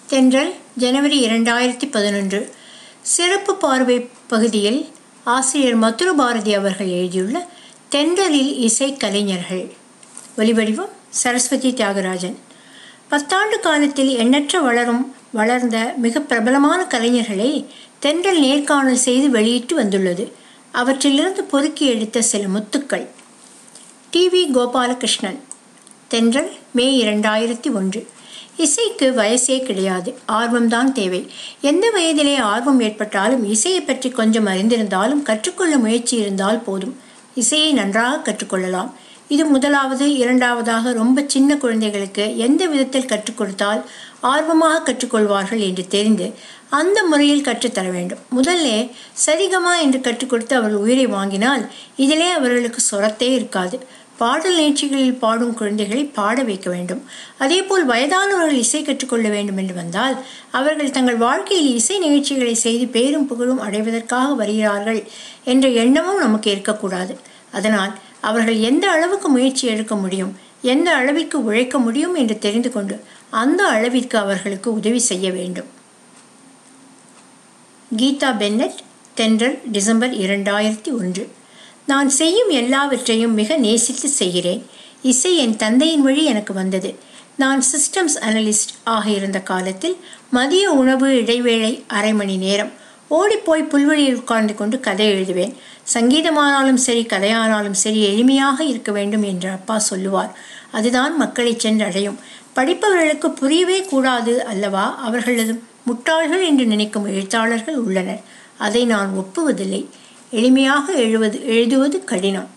தென்றல் ஜனவரி இரண்டாயிரத்தி பதினொன்று சிறப்பு பார்வை பகுதியில் ஆசிரியர் மதுர பாரதி அவர்கள் எழுதியுள்ள தென்றலில் இசை கலைஞர்கள் ஒலிவடிவம் சரஸ்வதி தியாகராஜன் பத்தாண்டு காலத்தில் எண்ணற்ற வளரும் வளர்ந்த மிக பிரபலமான கலைஞர்களை தென்றல் நேர்காணல் செய்து வெளியிட்டு வந்துள்ளது அவற்றிலிருந்து பொறுக்கி எடுத்த சில முத்துக்கள் டிவி கோபாலகிருஷ்ணன் தென்றல் மே இரண்டாயிரத்தி ஒன்று இசைக்கு வயசே கிடையாது ஆர்வம்தான் தேவை எந்த வயதிலே ஆர்வம் ஏற்பட்டாலும் இசையை பற்றி கொஞ்சம் அறிந்திருந்தாலும் கற்றுக்கொள்ள முயற்சி இருந்தால் போதும் இசையை நன்றாக கற்றுக்கொள்ளலாம் இது முதலாவது இரண்டாவதாக ரொம்ப சின்ன குழந்தைகளுக்கு எந்த விதத்தில் கற்றுக் கொடுத்தால் ஆர்வமாக கற்றுக்கொள்வார்கள் என்று தெரிந்து அந்த முறையில் கற்றுத்தர வேண்டும் முதல்ல சரிகமா என்று கற்றுக் கொடுத்து அவர்கள் உயிரை வாங்கினால் இதிலே அவர்களுக்கு சொரத்தே இருக்காது பாடல் நிகழ்ச்சிகளில் பாடும் குழந்தைகளை பாட வைக்க வேண்டும் அதேபோல் வயதானவர்கள் இசை கற்றுக்கொள்ள வேண்டும் என்று வந்தால் அவர்கள் தங்கள் வாழ்க்கையில் இசை நிகழ்ச்சிகளை செய்து பேரும் புகழும் அடைவதற்காக வருகிறார்கள் என்ற எண்ணமும் நமக்கு இருக்கக்கூடாது அதனால் அவர்கள் எந்த அளவுக்கு முயற்சி எடுக்க முடியும் எந்த அளவிற்கு உழைக்க முடியும் என்று தெரிந்து கொண்டு அந்த அளவிற்கு அவர்களுக்கு உதவி செய்ய வேண்டும் கீதா பென்னட் தென்றல் டிசம்பர் இரண்டாயிரத்தி ஒன்று நான் செய்யும் எல்லாவற்றையும் மிக நேசித்து செய்கிறேன் இசை என் தந்தையின் வழி எனக்கு வந்தது நான் சிஸ்டம்ஸ் அனலிஸ்ட் ஆக இருந்த காலத்தில் மதிய உணவு இடைவேளை அரை மணி நேரம் ஓடிப்போய் புல்வெளியில் உட்கார்ந்து கொண்டு கதை எழுதுவேன் சங்கீதமானாலும் சரி கதையானாலும் சரி எளிமையாக இருக்க வேண்டும் என்று அப்பா சொல்லுவார் அதுதான் மக்களை சென்றடையும் படிப்பவர்களுக்கு புரியவே கூடாது அல்லவா அவர்களது முட்டாள்கள் என்று நினைக்கும் எழுத்தாளர்கள் உள்ளனர் அதை நான் ஒப்புவதில்லை எளிமையாக எழுவது எழுதுவது கடினம்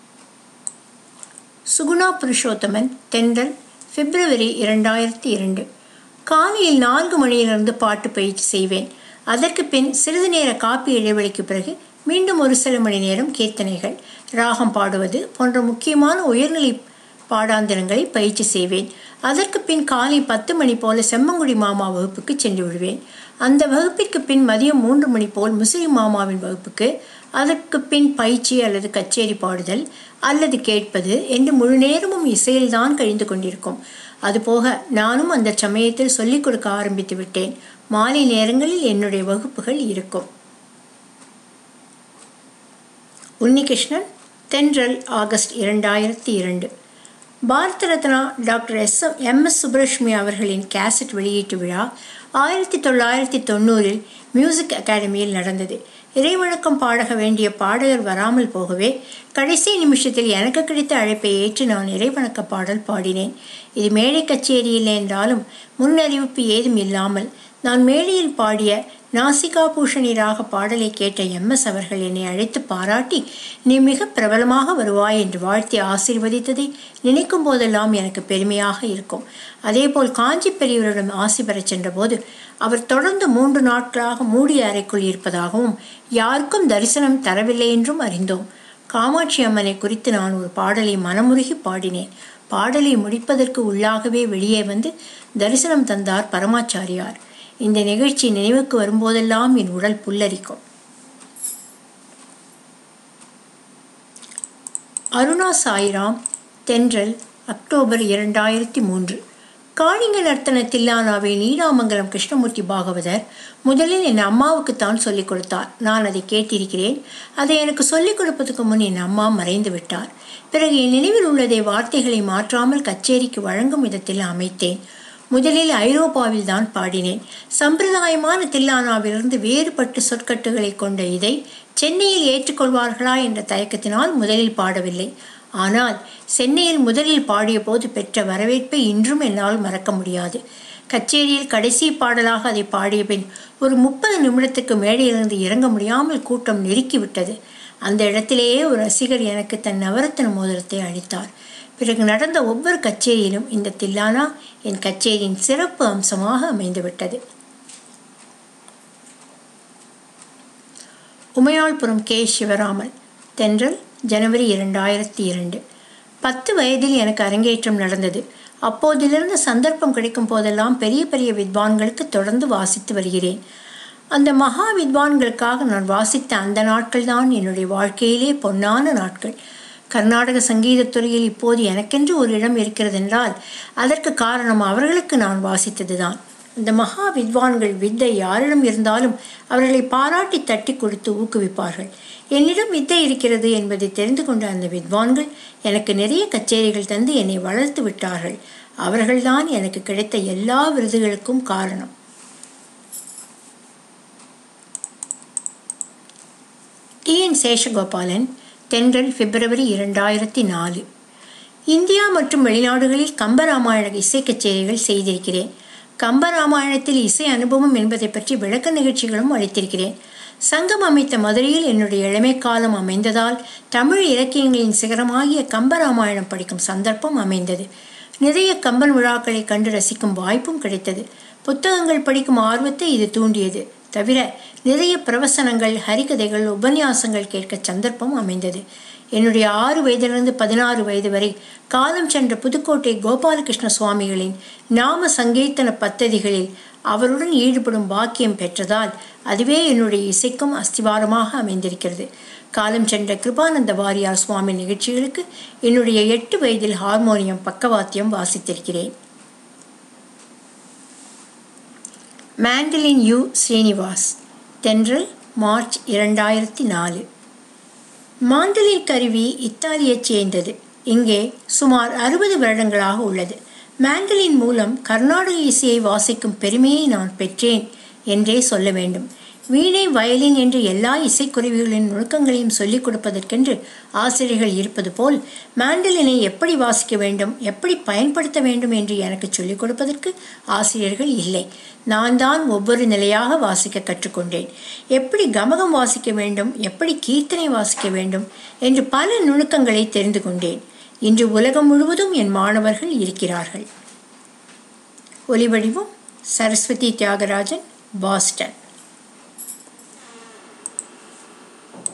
சுகுணா புருஷோத்தமன் தென்றல் பிப்ரவரி இரண்டாயிரத்தி இரண்டு காலையில் நான்கு மணியிலிருந்து பாட்டு பயிற்சி செய்வேன் அதற்கு பின் சிறிது நேர காப்பி இடைவெளிக்கு பிறகு மீண்டும் ஒரு சில மணி நேரம் கீர்த்தனைகள் ராகம் பாடுவது போன்ற முக்கியமான உயர்நிலை பாடாந்திரங்களை பயிற்சி செய்வேன் அதற்கு பின் காலை பத்து மணி போல செம்மங்குடி மாமா வகுப்புக்கு சென்று விடுவேன் அந்த வகுப்பிற்கு பின் மதியம் மூன்று மணி போல் முஸ்லிம் மாமாவின் வகுப்புக்கு அதற்கு பின் பயிற்சி அல்லது கச்சேரி பாடுதல் அல்லது கேட்பது என்று முழு நேரமும் இசையில்தான் கழிந்து கொண்டிருக்கும் அதுபோக நானும் அந்த சமயத்தில் சொல்லிக் கொடுக்க ஆரம்பித்து விட்டேன் மாலை நேரங்களில் என்னுடைய வகுப்புகள் இருக்கும் உன்னிகிருஷ்ணன் தென்றல் ஆகஸ்ட் இரண்டாயிரத்தி இரண்டு Bharat Ratna doctor S M M S Subbulakshmi அவர்களின் கேசட் வெளியீட்டு விழா ஆயிரத்தி தொள்ளாயிரத்தி தொண்ணூறில் மியூசிக் அகாடமியில் நடந்தது இறைவணக்கம் பாடக வேண்டிய பாடகர் வராமல் போகவே கடைசி நிமிஷத்தில் எனக்கு கிடைத்த அழைப்பை ஏற்று நான் இறைவணக்க பாடல் பாடினேன் இது மேடை கச்சேரி இல்லை என்றாலும் முன்னறிவிப்பு ஏதும் இல்லாமல் நான் மேடையில் பாடிய நாசிகா பூஷணி ராக பாடலை கேட்ட எம்எஸ் அவர்கள் என்னை அழைத்து பாராட்டி நீ மிக பிரபலமாக வருவாய் என்று வாழ்த்தி ஆசீர்வதித்ததை நினைக்கும் போதெல்லாம் எனக்கு பெருமையாக இருக்கும் அதேபோல் காஞ்சி பெரியவரிடம் ஆசி பெறச் சென்றபோது அவர் தொடர்ந்து மூன்று நாட்களாக மூடிய அறைக்குள் இருப்பதாகவும் யாருக்கும் தரிசனம் தரவில்லை என்றும் அறிந்தோம் காமாட்சி அம்மனை குறித்து நான் ஒரு பாடலை மனமுருகி பாடினேன் பாடலை முடிப்பதற்கு உள்ளாகவே வெளியே வந்து தரிசனம் தந்தார் பரமாச்சாரியார் இந்த நிகழ்ச்சி நினைவுக்கு வரும்போதெல்லாம் என் உடல் புல்லரிக்கும் அருணா சாய்ராம் தென்றல் அக்டோபர் இரண்டாயிரத்தி மூன்று காளிங்க நர்த்தன தில்லானாவை நீடாமங்கலம் கிருஷ்ணமூர்த்தி பாகவதர் முதலில் என் அம்மாவுக்கு தான் சொல்லிக் கொடுத்தார் நான் அதை கேட்டிருக்கிறேன் அதை எனக்கு சொல்லிக் கொடுப்பதற்கு முன் என் அம்மா மறைந்து விட்டார் பிறகு என் நினைவில் உள்ளதை வார்த்தைகளை மாற்றாமல் கச்சேரிக்கு வழங்கும் விதத்தில் அமைத்தேன் முதலில் ஐரோப்பாவில் தான் பாடினேன் சம்பிரதாயமான தில்லானாவிலிருந்து வேறுபட்டு சொற்கட்டுகளை கொண்ட இதை சென்னையில் ஏற்றுக்கொள்வார்களா என்ற தயக்கத்தினால் முதலில் பாடவில்லை ஆனால் சென்னையில் முதலில் பாடிய போது பெற்ற வரவேற்பை இன்றும் என்னால் மறக்க முடியாது கச்சேரியில் கடைசி பாடலாக அதை பாடிய பின் ஒரு முப்பது நிமிடத்துக்கு மேடையிலிருந்து இறங்க முடியாமல் கூட்டம் நெருக்கிவிட்டது அந்த இடத்திலேயே ஒரு ரசிகர் எனக்கு தன் நவரத்தின மோதிரத்தை அளித்தார் பிறகு நடந்த ஒவ்வொரு கச்சேரியிலும் இந்த தில்லானா என் கச்சேரியின் சிறப்பு அம்சமாக அமைந்துவிட்டது உமையாள்புரம் கே சிவராமன் தென்றல் ஜனவரி இரண்டாயிரத்தி இரண்டு பத்து வயதில் எனக்கு அரங்கேற்றம் நடந்தது அப்போதிலிருந்து சந்தர்ப்பம் கிடைக்கும் போதெல்லாம் பெரிய பெரிய வித்வான்களுக்கு தொடர்ந்து வாசித்து வருகிறேன் அந்த மகா வித்வான்களுக்காக நான் வாசித்த அந்த நாட்கள் தான் என்னுடைய வாழ்க்கையிலே பொன்னான நாட்கள் கர்நாடக சங்கீதத் துறையில் இப்போது எனக்கென்று ஒரு இடம் இருக்கிறதென்றால் அதற்கு காரணம் அவர்களுக்கு நான் வாசித்ததுதான் அந்த மகா வித்வான்கள் வித்தை யாரிடம் இருந்தாலும் அவர்களை பாராட்டி தட்டி கொடுத்து ஊக்குவிப்பார்கள் என்னிடம் வித்தை இருக்கிறது என்பதை தெரிந்து கொண்ட அந்த வித்வான்கள் எனக்கு நிறைய கச்சேரிகள் தந்து என்னை வளர்த்து விட்டார்கள் அவர்கள்தான் எனக்கு கிடைத்த எல்லா விருதுகளுக்கும் காரணம் டி என் சேஷகோபாலன் தென்றல் பிப்ரவரி இரண்டாயிரத்தி நாலு இந்தியா மற்றும் வெளிநாடுகளில் கம்பராமாயண இசை கச்சேரிகள் செய்திருக்கிறேன் கம்பராமாயணத்தில் இசை அனுபவம் என்பதை பற்றி விளக்க நிகழ்ச்சிகளும் அளித்திருக்கிறேன் சங்கம் அமைத்த மதுரையில் என்னுடைய இளமை காலம் அமைந்ததால் தமிழ் இலக்கியங்களின் சிகரமாகிய கம்பராமாயணம் படிக்கும் சந்தர்ப்பம் அமைந்தது நிறைய கம்பன் விழாக்களை கண்டு ரசிக்கும் வாய்ப்பும் கிடைத்தது புத்தகங்கள் படிக்கும் ஆர்வத்தை இது தூண்டியது தவிர நிறைய பிரவசனங்கள் ஹரிகதைகள் உபன்யாசங்கள் கேட்க சந்தர்ப்பம் அமைந்தது என்னுடைய ஆறு வயதிலிருந்து பதினாறு வயது வரை காலம் சென்ற புதுக்கோட்டை கோபாலகிருஷ்ண சுவாமிகளின் நாம சங்கீர்த்தன பத்ததிகளில் அவருடன் ஈடுபடும் பாக்கியம் பெற்றதால் அதுவே என்னுடைய இசைக்கும் அஸ்திவாரமாக அமைந்திருக்கிறது காலம் சென்ற கிருபானந்த வாரியார் சுவாமி நிகழ்ச்சிகளுக்கு என்னுடைய எட்டு வயதில் ஹார்மோனியம் பக்கவாத்தியம் வாசித்திருக்கிறேன் mandolin U Srinivas Thendral March இரண்டாயிரத்தி நாலு மாண்டலின் கருவி இத்தாலியைச் சேர்ந்தது இங்கே சுமார் அறுபது வருடங்களாக உள்ளது மேண்டலின் மூலம் கர்நாடக இசையை வாசிக்கும் பெருமையை நான் பெற்றேன் என்றே சொல்ல வேண்டும் வீணை வயலின் என்று எல்லா இசைக்குருவிகளின் நுணுக்கங்களையும் சொல்லிக் கொடுப்பதற்கென்று ஆசிரியர்கள் இருப்பது போல் மேண்டலினை எப்படி வாசிக்க வேண்டும் எப்படி பயன்படுத்த வேண்டும் என்று எனக்கு சொல்லிக் கொடுப்பதற்கு ஆசிரியர்கள் இல்லை நான் தான் ஒவ்வொரு நிலையாக வாசிக்க கற்றுக்கொண்டேன் எப்படி கமகம் வாசிக்க வேண்டும் எப்படி கீர்த்தனை வாசிக்க வேண்டும் என்று பல நுணுக்கங்களை தெரிந்து கொண்டேன் இன்று உலகம் முழுவதும் என் மாணவர்கள் இருக்கிறார்கள் ஒலிவடிவம் சரஸ்வதி தியாகராஜன் பாஸ்டன்